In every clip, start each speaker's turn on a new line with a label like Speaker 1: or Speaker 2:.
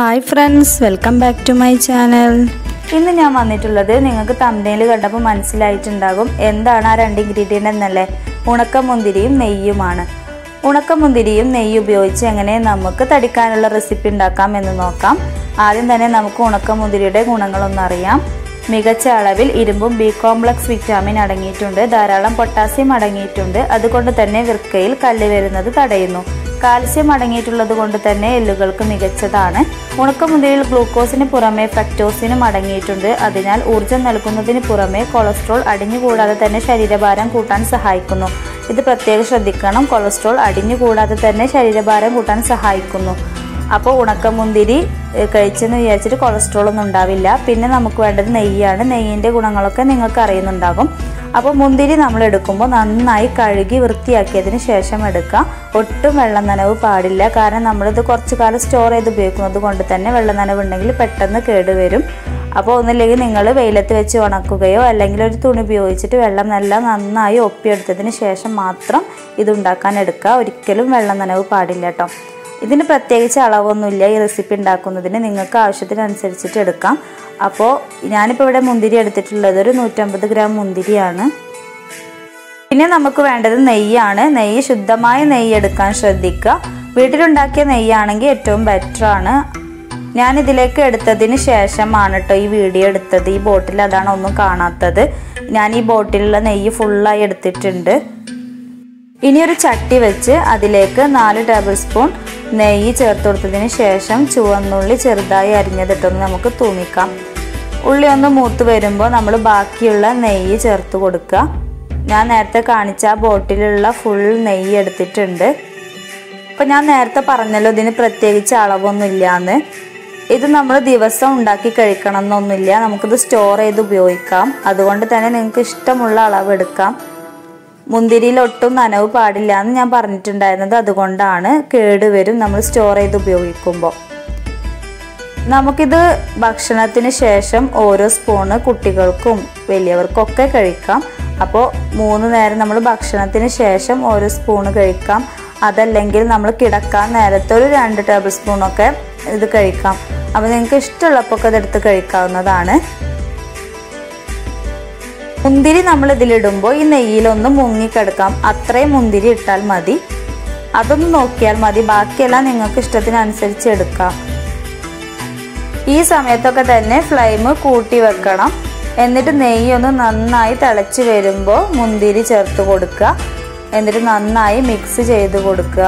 Speaker 1: hi friends welcome back to my channel
Speaker 2: ഇന്ന് ഞാൻ വന്നിട്ടുള്ളത് നിങ്ങൾക്ക് തമ്പനയിൽ കണ്ടപ്പോൾ മനസ്സിലായിട്ടുണ്ടാകും എന്താണ് ആ രണ്ട് ഇൻഗ്രീഡിയൻ്റ് എന്നല്ലേ ഉണക്കമുന്തിരിയും നെയ്യുമാണ് ഉണക്കമുന്തിരിയും നെയ്യ് ഉപയോഗിച്ച് എങ്ങനെ നമുക്ക് തടിക്കാനുള്ള റെസിപ്പി ഉണ്ടാക്കാം എന്ന് നോക്കാം ആദ്യം തന്നെ നമുക്ക് ഉണക്കമുന്തിരിയുടെ ഗുണങ്ങളൊന്നും അറിയാം മികച്ച അളവിൽ ഇരുമ്പും ബി കോംപ്ലക്സ് വിറ്റാമിൻ അടങ്ങിയിട്ടുണ്ട് ധാരാളം പൊട്ടാസ്യം അടങ്ങിയിട്ടുണ്ട് അതുകൊണ്ട് തന്നെ വൃക്കയിൽ കല്ല് വരുന്നത് തടയുന്നു കാൽസ്യം അടങ്ങിയിട്ടുള്ളത് കൊണ്ട് തന്നെ എല്ലുകൾക്ക് മികച്ചതാണ് ഉണക്കമുന്തിരിയിൽ ഗ്ലൂക്കോസിന് പുറമെ ഫ്രക്ടോസിനും അടങ്ങിയിട്ടുണ്ട് അതിനാൽ ഊർജ്ജം നൽകുന്നതിന് പുറമെ കൊളസ്ട്രോൾ അടിഞ്ഞുകൂടാതെ തന്നെ ശരീരഭാരം കൂട്ടാൻ സഹായിക്കുന്നു ഇത് പ്രത്യേകം ശ്രദ്ധിക്കണം കൊളസ്ട്രോൾ അടിഞ്ഞുകൂടാതെ തന്നെ ശരീരഭാരം കൂട്ടാൻ സഹായിക്കുന്നു അപ്പോൾ ഉണക്കമുന്തിരി ഏഹ്, കഴിച്ചെന്ന് വിചാരിച്ചിട്ട് കൊളസ്ട്രോൾ ഒന്നും ഉണ്ടാവില്ല പിന്നെ നമുക്ക് വേണ്ടത് നെയ്യാണ് നെയ്യിൻ്റെ ഗുണങ്ങളൊക്കെ നിങ്ങൾക്ക് അറിയുന്നുണ്ടാകും അപ്പോൾ മുന്തിരി നമ്മൾ എടുക്കുമ്പോൾ നന്നായി കഴുകി വൃത്തിയാക്കിയതിന് ശേഷം എടുക്കുക ഒട്ടും വെള്ളം നനവ് പാടില്ല കാരണം നമ്മളിത് കുറച്ച് കാലം സ്റ്റോർ ചെയ്ത് ഉപയോഗിക്കുന്നത് കൊണ്ട് തന്നെ വെള്ളം നനവ് ഉണ്ടെങ്കിൽ പെട്ടെന്ന് കേടുവരും അപ്പോൾ ഒന്നില്ലെങ്കിൽ നിങ്ങൾ വെയിലത്ത് വെച്ച് ഉണക്കുകയോ അല്ലെങ്കിൽ ഒരു തുണി ഉപയോഗിച്ചിട്ട് വെള്ളം നല്ല നന്നായി ഒപ്പിയെടുത്തതിന് ശേഷം മാത്രം ഇത് ഉണ്ടാക്കാൻ എടുക്കുക ഒരിക്കലും വെള്ളം നനവ് പാടില്ല കേട്ടോ ഇതിന് പ്രത്യേകിച്ച് അളവൊന്നുമില്ല ഈ റെസിപ്പി ഉണ്ടാക്കുന്നതിന് നിങ്ങൾക്ക് ആവശ്യത്തിനനുസരിച്ചിട്ട് എടുക്കാം അപ്പോൾ ഞാനിപ്പോൾ ഇവിടെ മുന്തിരി എടുത്തിട്ടുള്ളത് ഒരു നൂറ്റമ്പത് ഗ്രാം മുന്തിരിയാണ് പിന്നെ നമുക്ക് വേണ്ടത് നെയ്യാണ് നെയ്യ് ശുദ്ധമായ നെയ്യ് എടുക്കാൻ ശ്രദ്ധിക്കുക വീട്ടിലുണ്ടാക്കിയ നെയ്യാണെങ്കിൽ ഏറ്റവും ബെറ്റർ ആണ് ഞാൻ ഇതിലേക്ക് എടുത്തതിന് ശേഷമാണ് കേട്ടോ ഈ വീഡിയോ എടുത്തത് ഈ ബോട്ടിൽ അതാണ് ഒന്നും കാണാത്തത് ഞാൻ ഈ ബോട്ടിലുള്ള നെയ്യ് ഫുള്ളായി എടുത്തിട്ടുണ്ട് ഇനി ഒരു ചട്ടി വെച്ച് അതിലേക്ക് നാല് ടേബിൾ സ്പൂൺ നെയ്യ് ചേർത്ത് കൊടുത്തതിന് ശേഷം ചുവന്നുള്ളി ചെറുതായി അരിഞ്ഞതിട്ടൊന്ന് നമുക്ക് തൂമിക്കാം ഉള്ളി ഒന്ന് മൂത്ത് വരുമ്പോൾ നമ്മൾ ബാക്കിയുള്ള നെയ്യ് ചേർത്ത് കൊടുക്കുക ഞാൻ നേരത്തെ കാണിച്ച ആ ബോട്ടിലുള്ള ഫുൾ നെയ്യ് എടുത്തിട്ടുണ്ട് അപ്പം ഞാൻ നേരത്തെ പറഞ്ഞല്ലോ ഇതിന് പ്രത്യേകിച്ച് അളവൊന്നും ഇല്ലാന്ന് ഇത് നമ്മൾ ദിവസം ഉണ്ടാക്കി കഴിക്കണം എന്നൊന്നുമില്ല നമുക്കിത് സ്റ്റോർ ചെയ്ത് ഉപയോഗിക്കാം അതുകൊണ്ട് തന്നെ നിങ്ങൾക്ക് ഇഷ്ടമുള്ള അളവ് എടുക്കാം മുന്തിരിയിൽ ഒട്ടും നനവ് പാടില്ല എന്ന് ഞാൻ പറഞ്ഞിട്ടുണ്ടായിരുന്നത് അതുകൊണ്ടാണ് കേടുവരും നമ്മൾ സ്റ്റോർ ചെയ്ത് ഉപയോഗിക്കുമ്പോൾ നമുക്കിത് ഭക്ഷണത്തിന് ശേഷം ഓരോ സ്പൂണ് കുട്ടികൾക്കും വലിയവർക്കൊക്കെ കഴിക്കാം അപ്പോൾ മൂന്ന് നേരം നമ്മൾ ഭക്ഷണത്തിന് ശേഷം ഓരോ സ്പൂണ് കഴിക്കാം അതല്ലെങ്കിൽ നമ്മൾ കിടക്കാൻ നേരത്തെ ഒരു രണ്ട് ടേബിൾ സ്പൂണൊക്കെ ഇത് കഴിക്കാം അപ്പോൾ നിങ്ങൾക്ക് ഇഷ്ടമുള്ളപ്പോൾ ഒക്കെ ഇതെടുത്ത് കഴിക്കാവുന്നതാണ് മുന്തിരി നമ്മൾ ഇതിലിടുമ്പോൾ ഈ നെയ്യിലൊന്ന് മുങ്ങിക്കിടക്കാം അത്രയും മുന്തിരി ഇട്ടാൽ മതി അതൊന്ന് നോക്കിയാൽ മതി ബാക്കിയെല്ലാം നിങ്ങൾക്ക് ഇഷ്ടത്തിനനുസരിച്ച് എടുക്കാം ഈ സമയത്തൊക്കെ തന്നെ ഫ്ലെയിം കൂട്ടി വെക്കണം എന്നിട്ട് നെയ്യൊന്ന് നന്നായി തിളച്ച് വരുമ്പോൾ മുന്തിരി ചേർത്ത് കൊടുക്കുക എന്നിട്ട് നന്നായി മിക്സ് ചെയ്ത് കൊടുക്കുക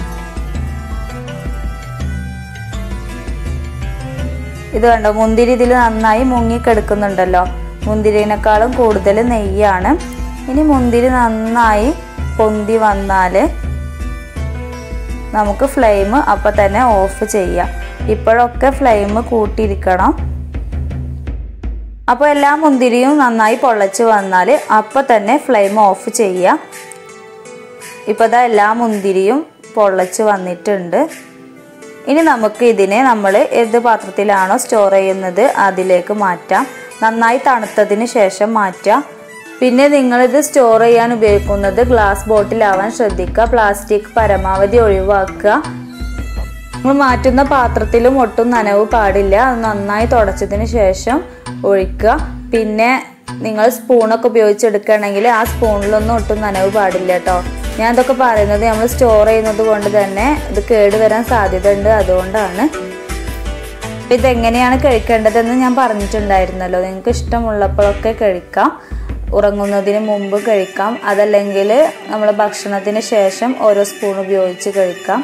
Speaker 2: ഇത് കണ്ടോ മുന്തിരി ഇതിൽ നന്നായി മുങ്ങിക്കെടുക്കുന്നുണ്ടല്ലോ മുന്തിരിനേക്കാളും കൂടുതൽ നെയ്യാണ് ഇനി മുന്തിരി നന്നായി പൊന്തി വന്നാൽ നമുക്ക് ഫ്ലെയിം അപ്പം തന്നെ ഓഫ് ചെയ്യാം ഇപ്പോഴൊക്കെ ഫ്ലെയിം കൂട്ടിയിരിക്കണം അപ്പോൾ എല്ലാ മുന്തിരിയും നന്നായി പൊള്ളച്ച് വന്നാൽ അപ്പം തന്നെ ഫ്ലെയിം ഓഫ് ചെയ്യാം ഇപ്പോൾ ഇതാ എല്ലാ മുന്തിരിയും പൊള്ളച്ച് വന്നിട്ടുണ്ട് ഇനി നമുക്ക് ഇതിനെ നമ്മൾ ഏത് പാത്രത്തിലാണോ സ്റ്റോർ ചെയ്യുന്നത് അതിലേക്ക് മാറ്റാം നന്നായി തണുത്തതിന് ശേഷം മാറ്റാം പിന്നെ നിങ്ങളിത് സ്റ്റോർ ചെയ്യാൻ ഉപയോഗിക്കുന്നത് ഗ്ലാസ് ബോട്ടിലാവാൻ ശ്രദ്ധിക്കുക പ്ലാസ്റ്റിക് പരമാവധി ഒഴിവാക്കുക നമ്മൾ മാറ്റുന്ന പാത്രത്തിലും ഒട്ടും നനവ് പാടില്ല അത് നന്നായി തുടച്ചതിന് ശേഷം ഒഴിക്കുക പിന്നെ നിങ്ങൾ സ്പൂണൊക്കെ ഉപയോഗിച്ചെടുക്കുകയാണെങ്കിൽ ആ സ്പൂണിലൊന്നും ഒട്ടും നനവ് പാടില്ല കേട്ടോ ഞാൻ ഇതൊക്കെ പറയുന്നത് നമ്മൾ സ്റ്റോർ ചെയ്യുന്നത് കൊണ്ട് തന്നെ ഇത് കേടുവരാൻ സാധ്യത ഉണ്ട് അതുകൊണ്ടാണ് ഇതെങ്ങനെയാണ് കഴിക്കേണ്ടതെന്ന് ഞാൻ പറഞ്ഞിട്ടുണ്ടായിരുന്നല്ലോ നിങ്ങൾക്ക് ഇഷ്ടമുള്ളപ്പോഴൊക്കെ കഴിക്കാം ഉറങ്ങുന്നതിന് മുമ്പ് കഴിക്കാം അതല്ലെങ്കിൽ നമ്മൾ ഭക്ഷണത്തിന് ശേഷം ഓരോ സ്പൂൺ ഉപയോഗിച്ച് കഴിക്കാം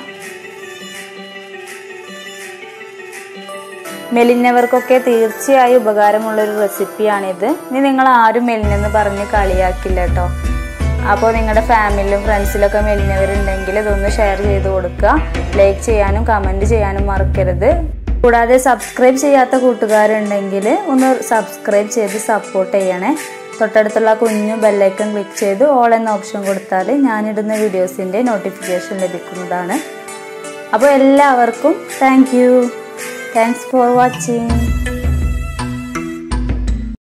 Speaker 2: മെലിഞ്ഞവർക്കൊക്കെ തീർച്ചയായും ഉപകാരമുള്ളൊരു റെസിപ്പിയാണിത് ഇനി നിങ്ങൾ ആരും മെലിഞ്ഞെന്ന് പറഞ്ഞ് കളിയാക്കില്ല കേട്ടോ അപ്പോൾ നിങ്ങളുടെ ഫാമിലിയിലും ഫ്രണ്ട്സിലൊക്കെ മെലിഞ്ഞവരുണ്ടെങ്കിൽ ഇതൊന്ന് ഷെയർ ചെയ്ത് കൊടുക്കുക ലൈക്ക് ചെയ്യാനും കമൻറ്റ് ചെയ്യാനും മറക്കരുത് കൂടാതെ സബ്സ്ക്രൈബ് ചെയ്യാത്ത കൂട്ടുകാരുണ്ടെങ്കിൽ ഒന്ന് സബ്സ്ക്രൈബ് ചെയ്ത് സപ്പോർട്ട് ചെയ്യണേ തൊട്ടടുത്തുള്ള കുഞ്ഞു ബെല്ലൈക്കൺ ക്ലിക്ക് ചെയ്ത് ഓൾ എന്ന ഓപ്ഷൻ കൊടുത്താൽ ഞാനിടുന്ന വീഡിയോസിൻ്റെ നോട്ടിഫിക്കേഷൻ ലഭിക്കുന്നതാണ് അപ്പോൾ എല്ലാവർക്കും thank you thanks for watching